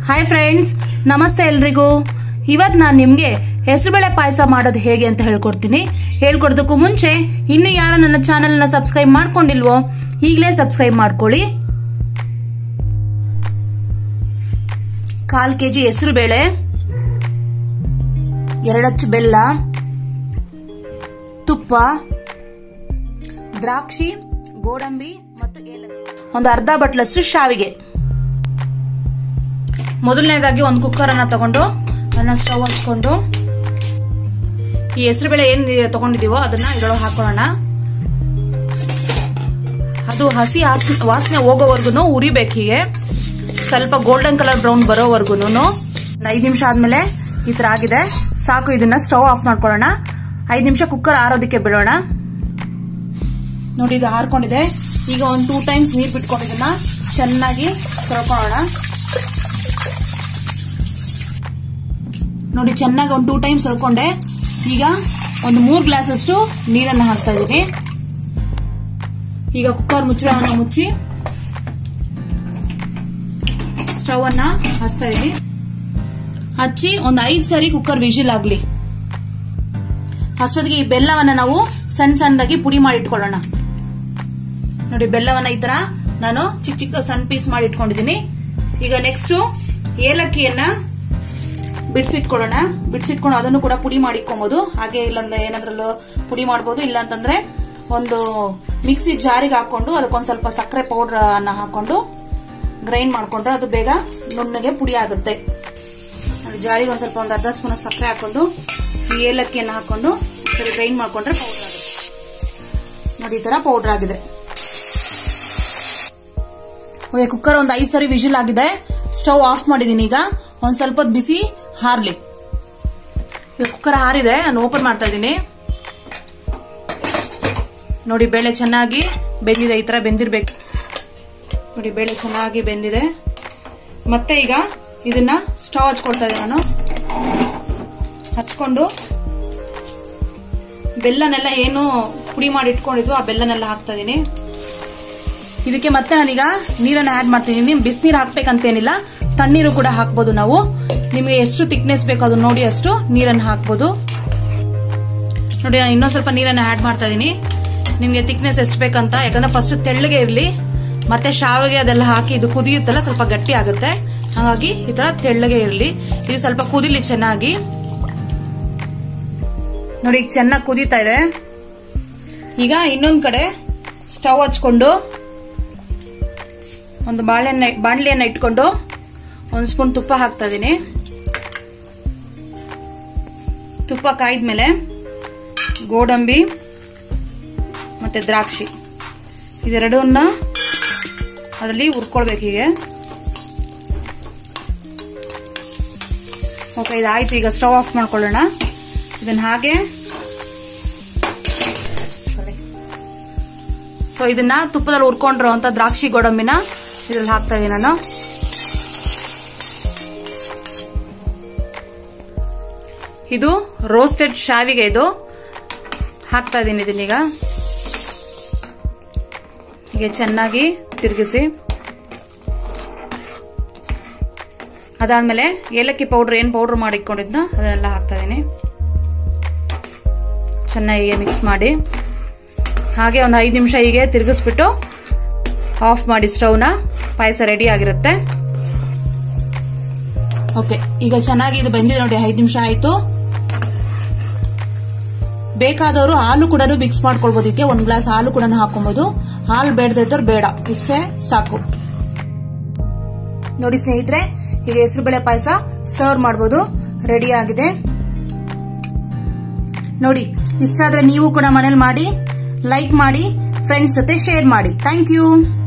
hi friends ನಮಸ್ತೆ ಎಲ್ರಿಗೂ ಇವತ್ತು ನಾನು ನಿಮಗೆ ಹೆಸರುಬೇಳೆ ಪಾಯಸ ಮಾಡೋದು ಹೇಗೆ ಅಂತ ಹೇಳ್ಕೊಡ್ತೀನಿ ಹೇಳ್ಕೊಡೋದಕ್ಕೂ ಮುಂಚೆ ಇನ್ನು ಯಾರು ನನ್ನ ಚಾನಲ್ನ ಸಬ್ಸ್ಕ್ರೈಬ್ ಮಾಡ್ಕೊಂಡಿಲ್ವೋ ಈಗಲೇ ಸಬ್ಸ್ಕ್ರೈಬ್ ಮಾಡ್ಕೊಳ್ಳಿ ಕಾಲ್ ಕೆ ಜಿ ಹೆಸರುಬೇಳೆ ಎರಡಚ್ಚು ಬೆಲ್ಲ ತುಪ್ಪ ದ್ರಾಕ್ಷಿ ಗೋಡಂಬಿ ಮತ್ತು ಏಲಕ್ಕಿ ಒಂದು ಅರ್ಧ ಬಟ್ಲಷ್ಟು ಶಾವಿಗೆ ಮೊದಲನೇದಾಗಿ ಒಂದು ಕುಕ್ಕರ್ ಅನ್ನ ತಗೊಂಡು ಅದನ್ನ ಸ್ಟವ್ ಹಚ್ಕೊಂಡು ಈ ಹೆಸರುಬೇಳೆ ಏನ್ ತಗೊಂಡಿದೀವೋ ಅದನ್ನ ಇದರೊಳಗೆ ಹಾಕೊಳ್ಳೋಣ ಅದು ಹಸಿ ಹಾಸ್- ವಾಸನೆ ಹೋಗೋವರೆಗೂ ಉರಿಬೇಕು ಹೀಗೆ ಸ್ವಲ್ಪ ಗೋಲ್ಡನ್ ಕಲರ್ ಬ್ರೌನ್ ಬರೋವರೆಗೂ ಐದು ನಿಮಿಷ ಆದ್ಮೇಲೆ ಈ ತರ ಆಗಿದೆ ಸಾಕು ಇದನ್ನ ಸ್ಟವ್ ಆಫ್ ಮಾಡ್ಕೊಳ್ಳೋಣ ಐದು ನಿಮಿಷ ಕುಕ್ಕರ್ ಆರೋದಕ್ಕೆ ಬಿಡೋಣ ನೋಡಿ ಇದು ಹಾರ್ಕೊಂಡಿದೆ ಈಗ ಒಂದು ಟೂ ಟೈಮ್ಸ್ ನೀರ್ ಬಿಟ್ಕೊಂಡು ಇದನ್ನ ಚೆನ್ನಾಗಿ ತೊಳ್ಕೊಳ್ಳೋಣ ನೋಡಿ ಚೆನ್ನಾಗಿ ಒಂದು ಟೂ ಟೈಮ್ಸ್ ತೊಳ್ಕೊಂಡೆ ಈಗ ಒಂದು ಮೂರ್ ಗ್ಲಾಸ್ ಅಷ್ಟು ನೀರನ್ನು ಹಾಕ್ತಾ ಇದೀನಿ ಈಗ ಕುಕ್ಕರ್ ಮುಚ್ಚಳವನ್ನ ಮುಚ್ಚಿ ಸ್ಟವ್ ಅನ್ನ ಹಚ್ತಾ ಇದೀನಿ ಹಚ್ಚಿ ಒಂದು ಐದ್ ಸರಿ ಕುಕ್ಕರ್ ವಿಜಿಲ್ ಆಗ್ಲಿ ಅಷ್ಟೊತ್ತಿಗೆ ಈ ಬೆಲ್ಲವನ್ನ ನಾವು ಸಣ್ಣ ಸಣ್ಣದಾಗಿ ಪುಡಿ ಮಾಡಿ ಇಟ್ಕೊಳ್ಳೋಣ ನೋಡಿ ಬೆಲ್ಲವನ್ನ ಈ ತರ ನಾನು ಚಿಕ್ಕ ಚಿಕ್ಕ ಸಣ್ಣ ಪೀಸ್ ಮಾಡಿ ಇಟ್ಕೊಂಡಿದ್ದೀನಿ ಈಗ ನೆಕ್ಸ್ಟ್ ಏಲಕ್ಕಿಯನ್ನ ಬಿಡಿಸಿಟ್ಕೊಳ್ಳೋಣ ಬಿಡಿಸಿಟ್ಕೊಂಡು ಅದನ್ನು ಕೂಡ ಪುಡಿ ಮಾಡಿಟ್ಕೊಬಹುದು ಹಾಗೆ ಇಲ್ಲಂದ್ರೆ ಏನಾದ್ರಲ್ಲೂ ಪುಡಿ ಮಾಡಬಹುದು ಇಲ್ಲ ಅಂತಂದ್ರೆ ಒಂದು ಮಿಕ್ಸಿ ಜಾರಿಗೆ ಹಾಕೊಂಡು ಅದಕ್ಕೊಂದ್ ಸ್ವಲ್ಪ ಸಕ್ಕರೆ ಪೌಡರ್ ಅನ್ನ ಹಾಕೊಂಡು ಗ್ರೈಂಡ್ ಮಾಡ್ಕೊಂಡ್ರೆ ಅದು ಬೇಗ ನುಣ್ಣಗೆ ಪುಡಿ ಆಗುತ್ತೆ ಅದು ಜಾರಿಗೆ ಒಂದ್ ಸ್ವಲ್ಪ ಒಂದು ಅರ್ಧ ಸ್ಪೂನ್ ಸಕ್ಕರೆ ಹಾಕೊಂಡು ಈ ಏಲಕ್ಕಿಯನ್ನು ಹಾಕೊಂಡು ಸರಿ ಗ್ರೈಂಡ್ ಮಾಡ್ಕೊಂಡ್ರೆ ಪೌಡರ್ ಆಗುತ್ತೆ ನೋಡಿ ಈ ತರ ಪೌಡರ್ ಆಗಿದೆ ಓಕೆ ಕುಕ್ಕರ್ ಒಂದು ಐದು ಸರಿ ವಿಜಿಲ್ ಆಗಿದೆ ಸ್ಟವ್ ಆಫ್ ಮಾಡಿದೀನಿ ಈಗ ಒಂದ್ ಸ್ವಲ್ಪ ಹೊತ್ತು ಬಿಸಿ ಹಾರ್ಲಿ ಈಗ ಕುಕ್ಕರ್ ಹಾರಿದೆ ನಾನು ಓಪನ್ ಮಾಡ್ತಾ ಇದ್ದೀನಿ ನೋಡಿ ಬೇಳೆ ಚೆನ್ನಾಗಿ ಬೆಂದಿದೆ ಈ ತರ ಬೆಂದಿರ್ಬೇಕು ನೋಡಿ ಬೇಳೆ ಚೆನ್ನಾಗಿ ಬೆಂದಿದೆ ಮತ್ತೆ ಈಗ ಇದನ್ನ ಸ್ಟವ್ ಹಚ್ಕೊಳ್ತಾ ಇದ್ದೀನಿ ನಾನು ಹಚ್ಕೊಂಡು ಬೆಲ್ಲನೆಲ್ಲ ಏನು ಪುಡಿ ಮಾಡಿ ಇಟ್ಕೊಂಡಿದ್ವು ಆ ಬೆಲ್ಲನೆಲ್ಲ ಹಾಕ್ತಾ ಇದೀನಿ ಇದಕ್ಕೆ ಮತ್ತೆ ನಾನೀಗ ನೀರನ್ನು ಆಡ್ ಮಾಡ್ತಿದ್ದೀನಿ ಬಿಸಿನೀರು ಹಾಕ್ಬೇಕಂತೇನಿಲ್ಲ ತಣ್ಣೀರು ಕೂಡ ಹಾಕ್ಬೋದು ನಾವು ನಿಮಗೆ ಎಷ್ಟು ಥಿಕ್ನೆಸ್ ಬೇಕು ಅದು ನೋಡಿ ಅಷ್ಟು ನೀರನ್ನು ಹಾಕ್ಬೋದು ನೋಡಿ ನಾನು ಇನ್ನೊಂದ್ ಸ್ವಲ್ಪ ನೀರನ್ನು ಆಡ್ ಮಾಡ್ತಾ ಇದೀನಿ ನಿಮ್ಗೆ ಥಿಕ್ನೆಸ್ ಎಷ್ಟು ಬೇಕಂತ ಯಾಕಂದ್ರೆ ಫಸ್ಟ್ ತೆಳ್ಳಗೆ ಇರಲಿ ಮತ್ತೆ ಶಾವಿಗೆ ಅದೆಲ್ಲ ಹಾಕಿ ಇದು ಕುದಿಯುತ್ತಲ್ಲ ಸ್ವಲ್ಪ ಗಟ್ಟಿ ಆಗುತ್ತೆ ಹಾಗಾಗಿ ಈ ತರ ತೆಳ್ಳಗೆ ಇರಲಿ ಇದು ಸ್ವಲ್ಪ ಕುದಿಲಿ ಚೆನ್ನಾಗಿ ನೋಡಿ ಈಗ ಚೆನ್ನಾಗಿ ಕುದೀತಾ ಇದೆ ಈಗ ಇನ್ನೊಂದ್ ಕಡೆ ಸ್ಟವ್ ಹಚ್ಕೊಂಡು ಒಂದು ಬಾಳೆಹಣ್ಣೆ ಬಾಣಲಿಯನ್ನ ಇಟ್ಕೊಂಡು ಒಂದು ಸ್ಪೂನ್ ತುಪ್ಪ ಹಾಕ್ತಾ ಇದೀನಿ ತುಪ್ಪ ಕಾಯ್ದ್ಮೇಲೆ ಗೋಡಂಬಿ ಮತ್ತೆ ದ್ರಾಕ್ಷಿ ಇದೆರಡನ್ನ ಅದರಲ್ಲಿ ಹುರ್ಕೊಳ್ಬೇಕು ಹೀಗೆ ಓಕೆ ಇದಾಯ್ತು ಈಗ ಸ್ಟವ್ ಆಫ್ ಮಾಡ್ಕೊಳ್ಳೋಣ ಇದನ್ನ ಹಾಗೆ ಸೊ ಇದನ್ನ ತುಪ್ಪದಲ್ಲಿ ಹುರ್ಕೊಂಡಿರೋ ಅಂತ ದ್ರಾಕ್ಷಿ ಗೋಡಂಬಿನ ಇದ್ರಲ್ಲಿ ಹಾಕ್ತಾ ಇದೀನಿ ನಾನು ಇದು ರೋಸ್ಟೆಡ್ ಶಾವಿಗೆ ಇದು ಹಾಕ್ತಾ ಇದೀನಿ ಇದನ್ನೀಗ ಹೀಗೆ ಚೆನ್ನಾಗಿ ತಿರುಗಿಸಿ ಅದಾದ್ಮೇಲೆ ಏಲಕ್ಕಿ ಪೌಡರ್ ಏನ್ ಪೌಡರ್ ಮಾಡಿ ಇಟ್ಕೊಂಡಿದ್ನ ಅದನ್ನೆಲ್ಲ ಹಾಕ್ತಾ ಇದೀನಿ ಚೆನ್ನಾಗಿ ಮಿಕ್ಸ್ ಮಾಡಿ ಹಾಗೆ ಒಂದು ಐದು ನಿಮಿಷ ಹೀಗೆ ತಿರುಗಿಸ್ಬಿಟ್ಟು ಆಫ್ ಮಾಡಿ ಸ್ಟವ್ನ ಪಾಯಸ ರೆಡಿ ಆಗಿರುತ್ತೆ ಓಕೆ ಈಗ ಚೆನ್ನಾಗಿ ಇದು ಬೆಂದಿದೆ ನೋಡಿ ಐದು ನಿಮಿಷ ಆಯ್ತು ಬೇಕಾದವರು ಹಾಲು ಕೂಡ ಮಿಕ್ಸ್ ಮಾಡ್ಕೊಳ್ಬೋದು ಇದಕ್ಕೆ ಒಂದು ಗ್ಲಾಸ್ ಹಾಲು ಕೂಡ ಹಾಕೊಬಹುದು ಹಾಲು ಬೇಡದಿದ್ದವ್ರು ಬೇಡ ಇಷ್ಟೇ ಸಾಕು ನೋಡಿ ಸ್ನೇಹಿತರೆ ಈಗ ಹೆಸರುಬೇಳೆ ಪಾಯಸ ಸರ್ವ್ ಮಾಡಬಹುದು ರೆಡಿ ಆಗಿದೆ ನೋಡಿ ಇಷ್ಟ ಆದ್ರೆ ನೀವು ಕೂಡ ಮನೇಲಿ ಮಾಡಿ ಲೈಕ್ ಮಾಡಿ ಫ್ರೆಂಡ್ಸ್ ಜೊತೆ ಶೇರ್ ಮಾಡಿ ಥ್ಯಾಂಕ್ ಯು